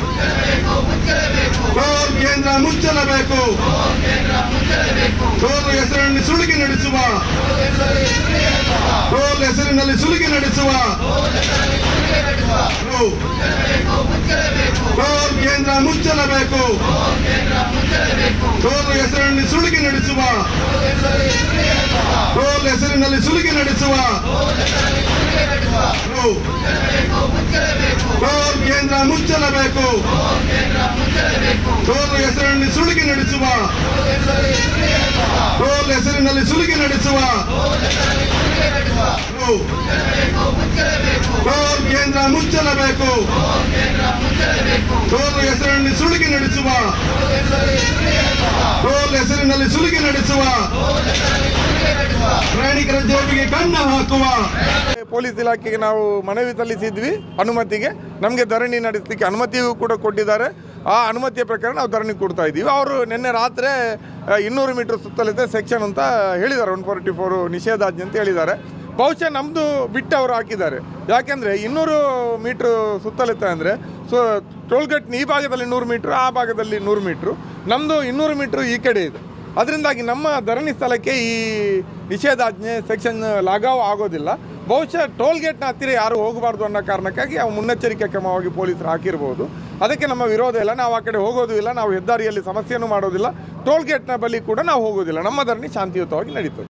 toll ಕೇಂದ್ರ ಮುಚ್ಚಲಬೇಕು toll ಹೆಸರಿನಲ್ಲಿ ಸುಲಿಗೆ ನಡೆಸುವ ಟೋಲ್ ಹೆಸರಿನಲ್ಲಿ ಸುಲಿಗೆ ನಡೆಸುವ ಟೋಲ್ ಕೇಂದ್ರ ಮುಚ್ಚಲಬೇಕು ಟೋಲ್ ಹೆಸರಿನಲ್ಲಿ ಸುಲಿಗೆ ನಡೆಸುವ ಟೋಲ್ ಹೆಸರಿನಲ್ಲಿ ಸುಲಿಗೆ ನಡೆಸುವ ಟೋಲ್ ಕೇಂದ್ರ ಮುಚ್ಚಲಬೇಕು ಟೋಲ್ ಹೆಸರಿನಲ್ಲಿ ಸುಲಿಗೆ ನಡೆಸುವ ಟೋಲ್ ಹೆಸರಿನಲ್ಲಿ ಸುಲಿಗೆ ನಡೆಸುವ ಟೋಲ್ ಕೇಂದ್ರ ಮುಚ್ಚಲಬೇಕು ಟೋಲ್ ಹೆಸರಿನಲ್ಲಿ ಸುಲಿಗೆ ನಡೆಸುವ ಟೋಲ್ ಹೆಸರಿನಲ್ಲಿ ಸುಲಿಗೆ ನಡೆಸುವ ಪ್ರಯಾಣಿಕರ ಜೇಬಿಗೆ ಕಣ್ಣು ಹಾಕುವ ಪೊಲೀಸ್ ಇಲಾಖೆಗೆ ನಾವು ಮನವಿ ಸಲ್ಲಿಸಿದ್ವಿ ಅನುಮತಿಗೆ ನಮಗೆ ಧರಣಿ ನಡೆಸಲಿಕ್ಕೆ ಅನುಮತಿಯೂ ಕೂಡ ಕೊಟ್ಟಿದ್ದಾರೆ ಆ ಅನುಮತಿಯ ಪ್ರಕಾರ ನಾವು ಧರಣಿ ಕೊಡ್ತಾ ಇದ್ದೀವಿ ಅವರು ನಿನ್ನೆ ರಾತ್ರಿ ಆ, ಇನ್ನೂರು ಮೀಟರ್ ಸುತ್ತಲಿದೆ ಸೆಕ್ಷನ್ ಅಂತ ಹೇಳಿದ್ದಾರೆ ಒನ್ ಫಾರ್ಟಿ ಫೋರ್ ನಿಷೇಧಾಜ್ಞೆ ಅಂತ ಹೇಳಿದ್ದಾರೆ ಬಹುಶಃ ನಮ್ಮದು ಬಿಟ್ಟು ಅವರು ಹಾಕಿದ್ದಾರೆ ಯಾಕೆಂದರೆ ಇನ್ನೂರು ಮೀಟ್ರ್ ಸುತ್ತಲಿತ್ತೆ ಅಂದರೆ ಸೊ ಟೋಲ್ಗೇಟ್ನ ಈ ಭಾಗದಲ್ಲಿ ನೂರು ಮೀಟ್ರ್ ಆ ಭಾಗದಲ್ಲಿ ನೂರು ಮೀಟ್ರು ನಮ್ಮದು ಇನ್ನೂರು ಮೀಟ್ರ್ ಈ ಕಡೆ ಇದೆ ಅದರಿಂದಾಗಿ ನಮ್ಮ ಧರಣಿ ಸ್ಥಳಕ್ಕೆ ಈ ನಿಷೇಧಾಜ್ಞೆ ಸೆಕ್ಷನ್ ಲಾಗಾವ್ ಆಗೋದಿಲ್ಲ ಬಹುಶಃ ಟೋಲ್ ಗೇಟ್ನ ಹತ್ತಿರ ಯಾರು ಹೋಗಬಾರ್ದು ಅನ್ನೋ ಕಾರಣಕ್ಕಾಗಿ ಅವು ಮುನ್ನೆಚ್ಚರಿಕೆ ಕ್ರಮವಾಗಿ ಪೊಲೀಸರು ಹಾಕಿರ್ಬೋದು ಅದಕ್ಕೆ ನಮ್ಮ ವಿರೋಧ ಇಲ್ಲ ನಾವು ಆ ಕಡೆ ಹೋಗೋದು ಇಲ್ಲ ನಾವು ಹೆದ್ದಾರಿಯಲ್ಲಿ ಸಮಸ್ಯೆನೂ ಮಾಡೋದಿಲ್ಲ ಟೋಲ್ ಗೇಟ್ನ ಬಳಿ ಕೂಡ ನಾವು ಹೋಗೋದಿಲ್ಲ ನಮ್ಮ ಧರಣಿ ಶಾಂತಿಯುತವಾಗಿ ನಡೀತದೆ